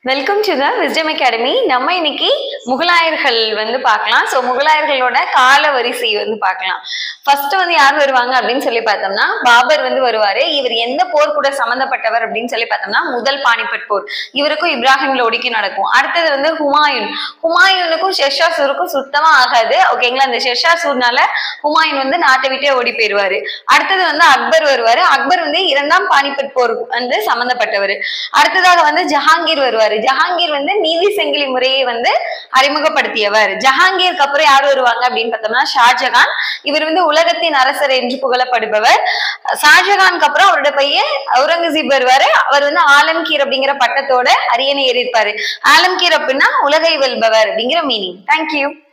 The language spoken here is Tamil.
welcome to the wisdom academy நம்ம இன்னைக்கு முகலாயர்கள் வந்து பார்க்கலாம் ஸோ முகலாயர்களோட கால வரிசை வந்து பார்க்கலாம் ஃபர்ஸ்ட் வந்து யார் வருவாங்க அப்படின்னு சொல்லி பார்த்தோம்னா பாபர் வந்து வருவாரு இவர் எந்த போர் கூட சம்மந்தப்பட்டவர் அப்படின்னு சொல்லி பார்த்தோம்னா முதல் பானிபட் போர் இவருக்கும் இப்ராஹிம் லோடிக்கும் நடக்கும் அடுத்தது வந்து ஹுமாயூன் ஹுமாயூனுக்கும் ஷெர்ஷா சூருக்கும் சுத்தமா ஆகாது ஓகேங்களா இந்த ஷெர்ஷா சூர்னால ஹுமாயூன் வந்து நாட்டை விட்டே ஓடி போயிடுவாரு அடுத்தது வந்து அக்பர் வருவாரு அக்பர் வந்து இரண்டாம் பானிபட் போர் வந்து சம்மந்தப்பட்டவர் அடுத்ததாக வந்து ஜஹாங்கீர் வருவாரு ஜஹாங்கீர் வந்து நீதி சங்கிலி முறையை வந்து அறிமுகப்படுத்தியவர் ஜஹாங்கீருக்கு அப்புறம் யார் வருவாங்க அப்படின்னு பார்த்தோம்னா ஷாஜகான் இவர் வந்து உலகத்தின் அரசர் என்று புகழப்படுபவர் ஷாஜகானுக்கு அப்புறம் அவரோட பையன் அவுரங்கசீப் வருவாரு அவர் வந்து ஆலம்கீர் அப்படிங்கிற பட்டத்தோட அரியணை ஏறியிருப்பாரு ஆலம்கீர் அப்படின்னா உலகை வெல்பவர் அப்படிங்கிற மீனிங் தேங்க்யூ